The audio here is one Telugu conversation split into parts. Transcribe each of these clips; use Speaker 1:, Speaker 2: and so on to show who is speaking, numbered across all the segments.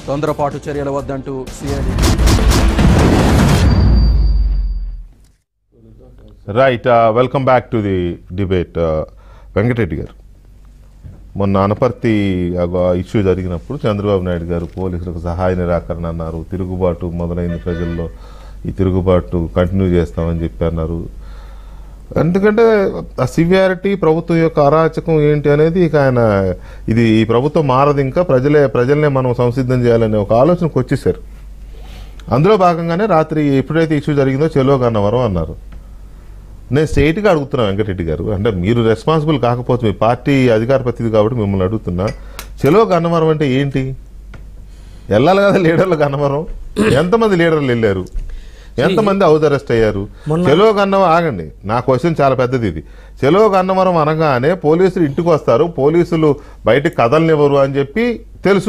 Speaker 1: తొందరపాటు చర్యలు వద్దంటూ CM
Speaker 2: right welcome back to the debate Venkatareddy garu మొన్న అనపర్తి ఇష్యూ జరిగినప్పుడు చంద్రబాబు నాయుడు గారు పోలీసులకు సహాయ నిరాకరణ అన్నారు తిరుగుబాటు మొదలైంది ప్రజల్లో ఈ తిరుగుబాటు కంటిన్యూ చేస్తామని చెప్పి అన్నారు ఎందుకంటే ఆ సివియారిటీ ప్రభుత్వం యొక్క అరాచకం ఏంటి అనేది ఇక ఆయన ఇది ఈ ప్రభుత్వం మారదు ఇంకా ప్రజలే ప్రజల్నే మనం సంసిద్ధం చేయాలనే ఒక ఆలోచనకు వచ్చేసారు అందులో భాగంగానే రాత్రి ఎప్పుడైతే ఇష్యూ జరిగిందో చెలో గన్నవరం అన్నారు నేను స్ట్రైట్గా అడుగుతున్నా వెంకటరెడ్డి గారు అంటే మీరు రెస్పాన్సిబుల్ కాకపోతే మీ పార్టీ అధికార ప్రతినిధి కాబట్టి మిమ్మల్ని అడుగుతున్నా చెలో గన్నవరం అంటే ఏంటి వెళ్ళాలి కదా లీడర్లు గన్నవరం ఎంతమంది లీడర్లు వెళ్ళారు ఎంతమంది హౌస్ అరెస్ట్ అయ్యారు చెలో గన్నవరం ఆగండి నా క్వశ్చన్ చాలా పెద్దది ఇది చెలో గన్నవరం అనగానే పోలీసులు ఇంటికి వస్తారు పోలీసులు బయటికి కదలనివ్వరు అని చెప్పి తెలుసు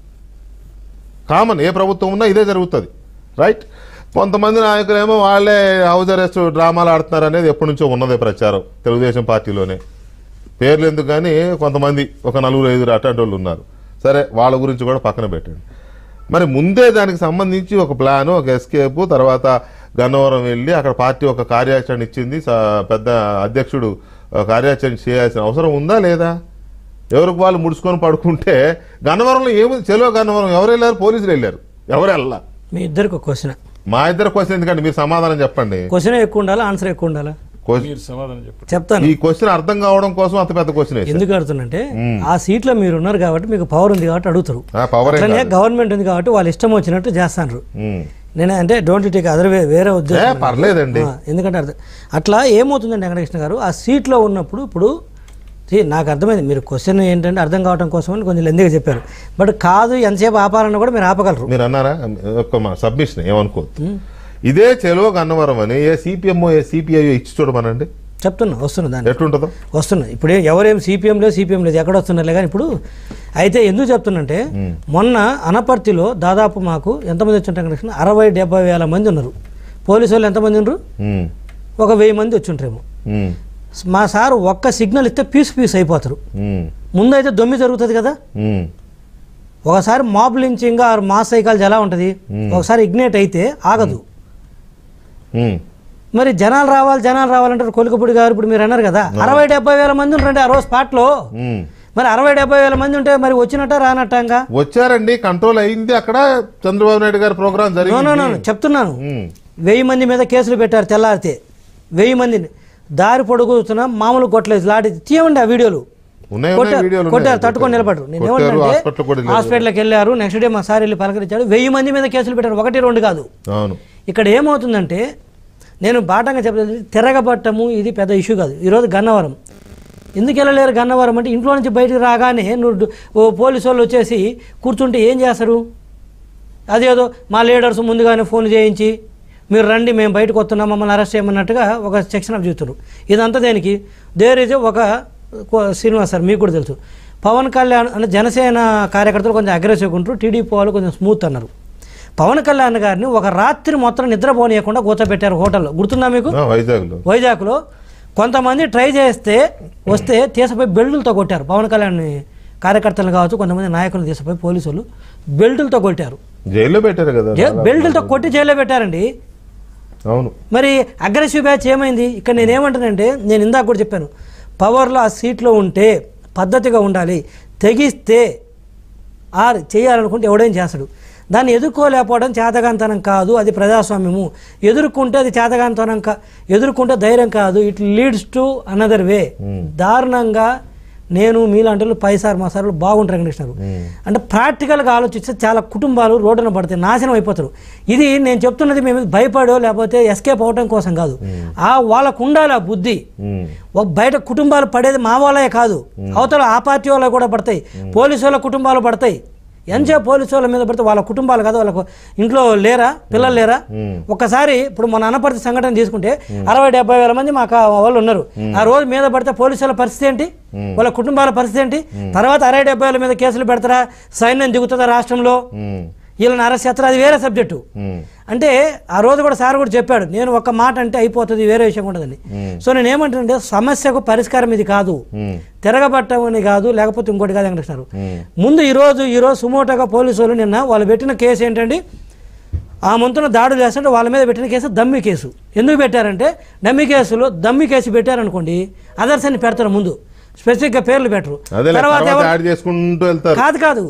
Speaker 2: కామన్ ఏ ప్రభుత్వం ఉన్నా ఇదే జరుగుతుంది రైట్ కొంతమంది నాయకులేమో వాళ్ళే హౌస్ అరెస్ట్ డ్రామాలు ఆడుతున్నారు అనేది ఎప్పటి నుంచో ఉన్నదే ప్రచారం తెలుగుదేశం పార్టీలోనే పేర్లు ఎందుకు కానీ కొంతమంది ఒక నలుగురు ఐదుగురు అటువంటి వాళ్ళు ఉన్నారు సరే వాళ్ళ గురించి కూడా పక్కన పెట్టండి మరి ముందే దానికి సంబంధించి ఒక ప్లాన్ ఒక ఎస్కేప్ తర్వాత గన్నవరం వెళ్ళి అక్కడ పార్టీ ఒక కార్యాచరణ ఇచ్చింది స- పెద్ద అధ్యక్షుడు ఆ, కార్యాచరణ చేయాల్సిన అవసరం ఉందా లేదా ఎవరికి వాళ్ళు ముడుచుకొని పడుకుంటే గన్నవరంలో ఏముంది చెలో గన్నవరం ఎవరు వెళ్ళారు పోలీసులు వెళ్ళారు ఎవరు వెళ్ళా
Speaker 3: మీ ఇద్దరికి ఒక క్వశ్చన్
Speaker 2: మా ఇద్దరు క్వశ్చన్ ఎందుకంటే మీరు సమాధానం చెప్పండి
Speaker 3: క్వశ్చన్ ఎక్కువ ఉండాలా ఆన్సర్ ఎక్కువ ఉండాలా
Speaker 2: క్వశ్చన్-
Speaker 4: మీరు సమాధానం చెప్పండి
Speaker 3: చెప్తాను
Speaker 2: ఈ క్వశ్చన్ అర్థం కావడం కోసం అంత పెద్ద క్వశ్చన్
Speaker 3: ఎందుకు అడుగుతున్నంటే ఆ సీట్లో మీరు ఉన్నారు కాబట్టి మీకు పవర్ ఉంది కాబట్టి అడుగుతారు
Speaker 2: పవర్
Speaker 3: అట్లనే గవర్నమెంట్ ఉంది కాబట్టి వాళ్ళు ఇష్టం వచ్చినట్టు చేస్తాను నేను అంటే డోంట్ టేక్ అదర్ వే వేరే ఉద్దేశం
Speaker 2: పర్లేదండి
Speaker 3: ఆ, ఎందుకంటే అర్థం అట్లా ఏమవుతుందండి వెంకటకృష్ణ గారు ఆ సీట్లో ఉన్నప్పుడు ఇప్పుడు see, నాకు అర్థమైంది మీరు క్వశ్చన్ ఏంటంటే అర్థం కావడం కోసం అని కొంచెం లెందిగా చెప్పారు బట్ కాదు ఎంతసేపు ఆపాలన్నా కూడా మీరు ఆపగలరు
Speaker 2: మీరు అన్నారా ఒక మా సబ్మిషన్ ఏమనుకోవద్దు ఇదే చెలో గన్నవరం అని ఏ సిపిఎంఓ ఏ సిపిఐ ఇచ్చి చూడమనండి
Speaker 3: చెప్తున్నా వస్తున్నా దాన్ని
Speaker 2: ఎట్లుంటుందో
Speaker 3: వస్తున్నాయి ఇప్పుడు ఏ- ఎవరేం సిపిఎం లేదు సిపిఎం లేదు ఎక్కడ వస్తున్నారులే కానీ ఇప్పుడు అయితే ఎందుకు చెప్తున్నంటే మొన్న అనపర్తిలో దాదాపు మాకు ఎంతమంది వచ్చి ఉంటారు కృష్ణ అరవై డెబ్బై వేల మంది ఉన్నారు పోలీసు వాళ్ళు ఎంతమంది ఉన్నారు
Speaker 2: ఉమ్,
Speaker 3: ఒక వెయ్యి మంది వచ్చి ఉంటారేమో
Speaker 2: ఉమ్,
Speaker 3: మా సార్ ఒక్క సిగ్నల్ ఇస్తే పీస్ పీస్ అయిపోతారు
Speaker 2: ఉమ్,
Speaker 3: ముందైతే దొమ్మి జరుగుతుంది కదా
Speaker 2: ఉమ్,
Speaker 3: ఒకసారి mob lynching or mass psychology ఎలా ఉంటుంది ఒకసారి ఇగ్నేట్ అయితే ఆగదు
Speaker 2: ఉమ్.
Speaker 3: మరి జనాలు రావాలి జనాలు రావాలంటారు కొలికపూడి గారు ఇప్పుడు మీరు అన్నారు కదా అరవై డెబ్బై వేల మంది ఉంటారండి ఆ రోజు స్పాట్లో
Speaker 2: ఉమ్.
Speaker 3: మరి అరవై డెబ్బై వేల మంది ఉంటే మరి వచ్చినట్ట రానట్టంగా
Speaker 2: వచ్చారండి కంట్రోల్ అయింది అక్కడ చంద్రబాబు నాయుడు గారి ప్రోగ్రామ్
Speaker 3: నో నో నో
Speaker 2: జరిగింది
Speaker 3: చెప్తున్నాను
Speaker 2: ఉమ్,
Speaker 3: వెయ్యి మంది మీద కేసులు పెట్టారు తెల్లారితే వెయ్యి మందిని దారి పొడుగుతున్న మామూలు కొట్టలేదు లాటి తీయండి ఆ వీడియోలు
Speaker 2: ఉన్నాయి ఉన్నాయి
Speaker 3: కొట్టారు
Speaker 2: వీడియోలు
Speaker 3: కొట్టారు
Speaker 2: ఉన్నాయి.
Speaker 3: తట్టుకొని నిలబడరు నేను
Speaker 2: కొట్టారు,
Speaker 3: ఏమంటే
Speaker 2: హాస్పిటల్ కూడా వెళ్ళారు.
Speaker 3: హాస్పిటల్కి వెళ్ళారు నెక్స్ట్ డే మా సార్ వెళ్ళి పలకరించాడు వెయ్యి మంది మీద కేసులు పెట్టారు ఒకటి రెండు కాదు
Speaker 2: అవును
Speaker 3: ఇక్కడ ఏమవుతుందంటే నేను బాటంగా చెప్పలేదు తిరగబట్టము ఇది పెద్ద ఇష్యూ కాదు ఈరోజు గన్నవరం ఎందుకు వెళ్ళలేరు గన్నవరం అంటే ఇంట్లో నుంచి బయటికి రాగానే నువ్వు డు- ఓ పోలీసు వాళ్ళు వచ్చేసి కూర్చుంటే ఏం చేస్తారు అదేదో మా లీడర్స్ ముందుగానే ఫోన్ చేయించి మీరు రండి మేము బయటకు వస్తున్నాం మమ్మల్ని అరెస్ట్ చేయమన్నట్టుగా ఒక సెక్షన్ ఆఫ్ చూస్తారు ఇదంతా దేనికి దేర్ ఇస్ ఒక కో- శ్రీనివాస్ సార్ మీకు కూడా తెలుసు పవన్ కళ్యాణ్ అంటే జనసేన కార్యకర్తలు కొంచెం అగ్రెసివ్గా ఉంటారు టీడీపీ వాళ్ళు కొంచెం స్మూత్ అన్నారు పవన్ కళ్యాణ్ గారిని ఒక రాత్రి మొత్తం నిద్రపోనీయకుండా కూర్చోబెట్టారు హోటల్లో గుర్తుందా మీకు
Speaker 2: ఆ, వైజాగ్లో
Speaker 3: వైజాగ్లో కొంతమంది ట్రై చేస్తే వస్తే తీసపోయి బెల్టులతో కొట్టారు పవన్ కళ్యాణ్ కార్యకర్తలు కావచ్చు కొంతమంది నాయకులను తీసపోయి పోలీసులు బెల్టులతో కొట్టారు
Speaker 2: జైల్లో పెట్టారు కదా
Speaker 3: జై- బెల్టులతో కొట్టి జైల్లో పెట్టారండి
Speaker 2: అవును
Speaker 3: మరి అగ్రెసివ్ బ్యాచ్ ఏమైంది ఇక్కడ నేను ఏమంటానంటే నేను ఇందాక కూడా చెప్పాను పవర్లో ఆ సీట్లో ఉంటే పద్ధతిగా ఉండాలి తెగిస్తే ఆర్ చేయాలనుకుంటే ఎవడేం చేస్తాడు దాన్ని ఎదుర్కోలేకపోవడం చేతగాంతనం కాదు అది ప్రజాస్వామ్యము ఎదుర్కొంటే అది చేతగాంతనం కా ఎదుర్కొంటే ధైర్యం కాదు it leads to another way దారుణంగా నేను మీలాంటి వాళ్ళు పైసారు మా సార్లు బాగుంటారు కృష్ణారు అంటే ప్రాక్టికల్గా ఆలోచిస్తే చాలా కుటుంబాలు రోడ్డున పడతాయి నాశనం అయిపోతారు ఇది నేను చెప్తున్నది మేము భయపడో లేకపోతే ఎస్కేప్ అవడం కోసం కాదు ఆ వాళ్ళకు ఉండాలి ఆ బుద్ధి
Speaker 2: ఉమ్,
Speaker 3: ఒక బయట కుటుంబాలు పడేది మా వాళ్ళే కాదు అవతల ఆ పార్టీ వాళ్ళకి కూడా పడతాయి పోలీసు వాళ్ళ కుటుంబాలు పడతాయి ఎంచే పోలీసు వాళ్ళ మీద పడితే వాళ్ళ కుటుంబాలు కాదు వాళ్ళకు ఇంట్లో లేరా పిల్లలు లేరా ఒక్కసారి ఇప్పుడు మన అనపర్తి సంఘటన తీసుకుంటే అరవై డెబ్బై వేల మంది మాకు ఆ వాళ్ళు ఉన్నారు ఆ రోజు మీద పడితే పోలీసు వాళ్ళ పరిస్థితి ఏంటి వాళ్ళ కుటుంబాల పరిస్థితి ఏంటి తర్వాత అరవై డెబ్బై వేల మీద కేసులు పెడతారా సైన్యం దిగుతుందా రాష్ట్రంలో
Speaker 2: ఉమ్.
Speaker 3: వీళ్ళని అరెస్ట్ చేస్తారు అది వేరే సబ్జెక్టు
Speaker 2: ఉమ్,
Speaker 3: అంటే ఆ రోజు కూడా సార్ కూడా చెప్పాడు నేను ఒక మాట అంటే అయిపోతుంది వేరే విషయం ఉండదని సో నేను ఏమంటానంటే సమస్యకు పరిష్కారం ఇది కాదు
Speaker 2: ఉమ్,
Speaker 3: తిరగబట్టం అని కాదు లేకపోతే ఇంకోటి కాదు వెంకటేశ్వర
Speaker 2: ఉమ్.
Speaker 3: ముందు ఈరోజు ఈరోజు సుమోటోగా పోలీసు వాళ్ళు నిన్న వాళ్ళు పెట్టిన కేసు ఏంటండి ఆ ముంతున దాడులు చేస్తుంటే వాళ్ళ మీద పెట్టిన కేసు దమ్మి కేసు ఎందుకు పెట్టారంటే డమ్మి కేసులో దమ్మి కేసు పెట్టారనుకోండి అదర్స్ అని పెడతారు ముందు స్పెసిఫిక్గా పేర్లు పెట్టరు
Speaker 2: అదే
Speaker 3: తర్వాత
Speaker 2: తర్వాత
Speaker 3: ఎవరు-
Speaker 2: యాడ్ చేసుకుంటూ వెళ్తారు
Speaker 3: కాదు కాదు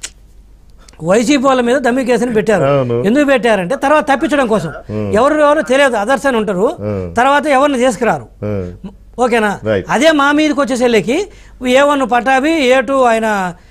Speaker 3: వైసీపీ వాళ్ళ మీద దమ్మి కేసుని పెట్టారు
Speaker 2: అవును.
Speaker 3: ఎందుకు పెట్టారంటే తర్వాత తప్పించడం కోసం ఎవరు ఎవరు తెలియదు అదర్స్ అని ఉంటారు
Speaker 2: Hmm.
Speaker 3: తర్వాత ఎవరిని తీసుకురారు
Speaker 2: ఉమ్,
Speaker 3: ఓకేనా
Speaker 2: Right.
Speaker 3: అదే మా మీదకి వచ్చేసరికి A one Pattabhi A two ఆయన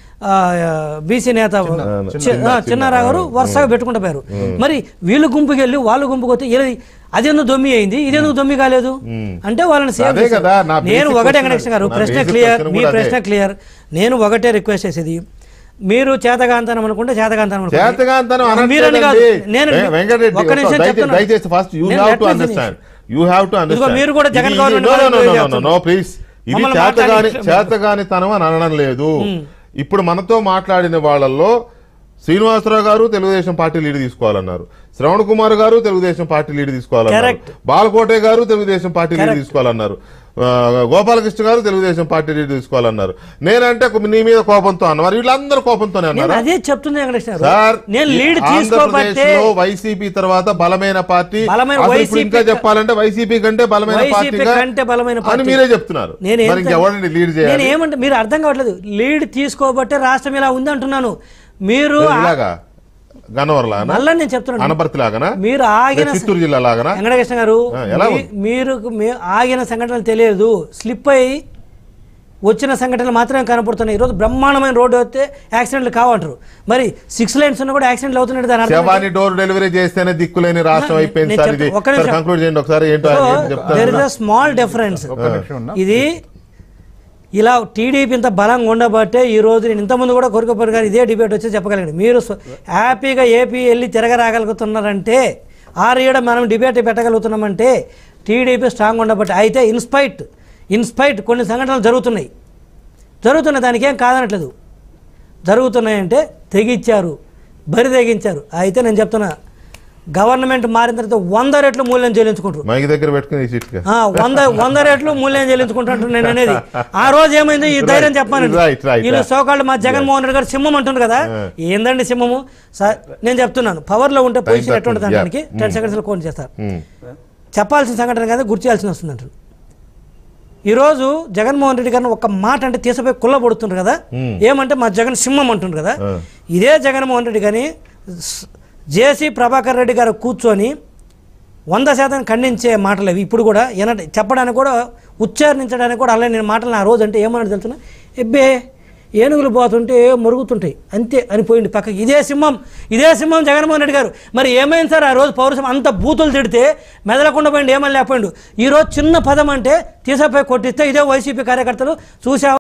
Speaker 3: బీసీ నేత చి- ఆ, చిన్నారావు గారు వరుసగా పెట్టుకుంటూ పోయారు మరి వీళ్ళు గుంపుకి వెళ్ళి వాళ్ళు గుంపుకి వస్తే ఇది- అదెందుకు దొమ్మి అయింది ఇదెందుకు దొమ్మి కాలేదు అంటే వాళ్ళని సేవ్
Speaker 2: అదే
Speaker 3: చేశారు.
Speaker 2: కదా, నా
Speaker 3: నేను
Speaker 2: basic
Speaker 3: ఒకటే
Speaker 2: question
Speaker 3: కనెక్షన్ గారు
Speaker 2: నా
Speaker 3: ప్రశ్న
Speaker 2: basic
Speaker 3: క్లియర్
Speaker 2: question
Speaker 3: మీ
Speaker 2: కూడా అదే.
Speaker 3: ప్రశ్న క్లియర్ నేను ఒకటే రిక్వెస్ట్ చేసేది మీరు చేతగాంతనం అనుకుంటే చేతగాంతనం అనుకోండి.
Speaker 2: చేతగాంతనం
Speaker 3: మీరని కాదు
Speaker 2: అనట్లేదండి.
Speaker 3: నేను
Speaker 2: వె- వెంకటరెడ్డి
Speaker 3: ఒక్క నిమిషం
Speaker 2: దయచేసి-
Speaker 3: చెప్తున్నా.
Speaker 2: దయచేసి ఫస్ట్ యూ
Speaker 3: నేను
Speaker 2: have
Speaker 3: let
Speaker 2: to
Speaker 3: me
Speaker 2: understand you have to understand
Speaker 3: మీరు కూడా జగన్ గవర్నమెంట్
Speaker 2: నో నో
Speaker 3: వాళ్ళని
Speaker 2: నో నో
Speaker 3: చేస్తున్నారు.
Speaker 2: నో ప్లీజ్ ఇది
Speaker 3: మమ్మల్ని
Speaker 2: చేతగాని
Speaker 3: మాట్లాడి-
Speaker 2: చేతగాని తనం అని అనడం లేదు ఇప్పుడు మనతో మాట్లాడిన వాళ్ళల్లో శ్రీనివాసరావు గారు తెలుగుదేశం పార్టీ లీడ్ తీసుకోవాలన్నారు శ్రవణ్ కుమార్ గారు తెలుగుదేశం పార్టీ లీడ్ తీసుకోవాలన్నారు
Speaker 3: Correct.
Speaker 2: Balakote garu Telugu Desam party lead తీసుకోవాలన్నారు ఆ, గోపాలకృష్ణ గారు తెలుగుదేశం పార్టీ లీడ్ తీసుకోవాలన్నారు నేనంటే నీ మీద కోపంతో అన్నారు వీళ్ళందరూ కోపంతోనే
Speaker 3: నేను
Speaker 2: అన్నారు
Speaker 3: అదే చెప్తుంది వెంకటేష్ గారు.
Speaker 2: సార్
Speaker 3: నేను లీడ్
Speaker 2: ఆంధ్రప్రదేశ్
Speaker 3: తీసుకోబట్టే
Speaker 2: లో వైసీపీ తర్వాత బలమైన పార్టీ
Speaker 3: బలమైన
Speaker 2: అసలు ఇప్పుడు
Speaker 3: వైసీపీ
Speaker 2: ఇంకా చెప్పాలంటే వైసీపీ కంటే బలమైన
Speaker 3: వైసీపీ
Speaker 2: పార్టీగా
Speaker 3: కంటే బలమైన
Speaker 2: అని
Speaker 3: పార్టీ.
Speaker 2: మీరే చెప్తున్నారు
Speaker 3: నేను
Speaker 2: మరి
Speaker 3: ఎంత-
Speaker 2: ఇంకెవరిని లీడ్
Speaker 3: నేను
Speaker 2: చేయాలి
Speaker 3: ఏమంటే మీరు అర్థం కావట్లేదు లీడ్ తీసుకోబట్టే రాష్ట్రం ఇలా ఉంది అంటున్నాను మీరు ఆ-
Speaker 2: ఇలాగా గన్నవరం లాగానా
Speaker 3: మళ్ళా నేను చెప్తున్నాను
Speaker 2: అనపర్తి లాగానా
Speaker 3: మీరు ఆగిన
Speaker 2: చిత్తూరు జిల్లా లాగానా
Speaker 3: వెంకటకృష్ణ గారు
Speaker 2: ఆ, ఎలా
Speaker 3: మీ- మీరు మీ- ఆగిన సంఘటనలు తెలియదు స్లిప్ అయి వచ్చిన సంఘటనలు మాత్రమే కనపడుతున్నాయి ఈరోజు బ్రహ్మాండమైన రోడ్డు వస్తే యాక్సిడెంట్లు కావంటారు మరి సిక్స్ లైన్స్ ఉన్నా కూడా యాక్సిడెంట్లు అవుతున్నాయి దాని అర్థం
Speaker 2: శవాన్ని డోర్ డెలివరీ చేస్తేనే దిక్కులేని రాష్ట్రం
Speaker 3: నేను
Speaker 2: అయిపోయింది సార్ ఇది
Speaker 3: చెప్తా- ఒక్క నిమిషం.
Speaker 2: కంక్లూడ్ చేయండి ఒకసారి ఏంటో ఆయన ఏం చెప్తారు
Speaker 3: there is a small difference
Speaker 4: ఒక్క నిమిషం ఉన్నా
Speaker 3: ఇది ఇలా టీడీపీ ఇంత బలంగా ఉండబట్టే ఈ రోజు నేను ఇంతకుముందు కూడా కోరికపల్లి గారు ఇదే డిబేట్ వచ్చి చెప్పగలిగాను మీరు స్వ- హ్యాపీగా ఏపీ వెళ్ళి తిరగరాగలుగుతున్నారంటే ఆరు ఏడ మనం డిబేట్ పెట్టగలుగుతున్నామంటే టీడీపీ స్ట్రాంగ్ ఉండబట్టి అయితే ఇన్స్పైట్ ఇన్స్పైట్ కొన్ని సంఘటనలు జరుగుతున్నాయి జరుగుతున్నాయి దానికి ఏం కాదనట్లేదు జరుగుతున్నాయంటే తెగిచ్చారు బరి తెగించారు అయితే నేను చెప్తున్నా గవర్నమెంట్ మారిన తర్వాత వంద రెట్లు మూల్యం చెల్లించుకుంటారు
Speaker 2: మైక్ దగ్గర పెట్టుకుని ఈ సీట్
Speaker 3: ఆ, వంద వంద రెట్లు మూల్యం చెల్లించుకుంటాను నేను అనేది ఆ రోజు ఏమైంది ఈ ధైర్యం చెప్పానండి
Speaker 2: Right, right,
Speaker 3: వీళ్ళు
Speaker 2: right.
Speaker 3: సోకాళ్ళు మా జగన్మోహన్ రెడ్డి గారు సింహం అంటుంది కదా ఏందండి సింహము సా- నేను చెప్తున్నాను పవర్ లో ఉంటే పొజిషన్
Speaker 2: Time
Speaker 3: ఎట్టుంటుంది
Speaker 2: తక్కువ,
Speaker 3: దానికి టెన్ సెకండ్స్ లో కోన్ చేస్తారు
Speaker 2: ఉమ్.
Speaker 3: చెప్పాల్సిన సంఘటన కాదు గుర్తు చేయాల్సి వస్తుంది అంటారు ఈరోజు జగన్మోహన్ రెడ్డి గారిని ఒక మాట అంటే తీసిపోయి కుల్ల పడుతుండ్రు కదా ఏమంటే మా జగన్ సింహం అంటుండ్రు కదా
Speaker 2: ఆ.
Speaker 3: ఇదే జగన్మోహన్ రెడ్డి గారిని స్- జేసీ ప్రభాకర్ రెడ్డి గారు కూర్చొని వంద శాతం ఖండించే మాటలు అవి ఇప్పుడు కూడా ఏనంటే చెప్పడానికి కూడా ఉచ్చారించడానికి కూడా అలా నేను మాటలు ఆ రోజు అంటే ఏమన్నా తెలుసున్నా ఎబ్బే ఏనుగులు పోతుంటే మరుగుతుంటాయి అంతే అని పోయింది పక్కకి ఇదే సింహం ఇదే సింహం జగన్మోహన్ రెడ్డి గారు మరి ఏమైంది సార్ ఆ రోజు పౌరుషం అంత బూతులు తిడితే మెదలకుండా పోయింది ఏమని లేకపోయిండు ఈ రోజు చిన్న పదం అంటే తీసపోయి కొట్టిస్తే ఇదే వైసీపీ కార్యకర్తలు చూసా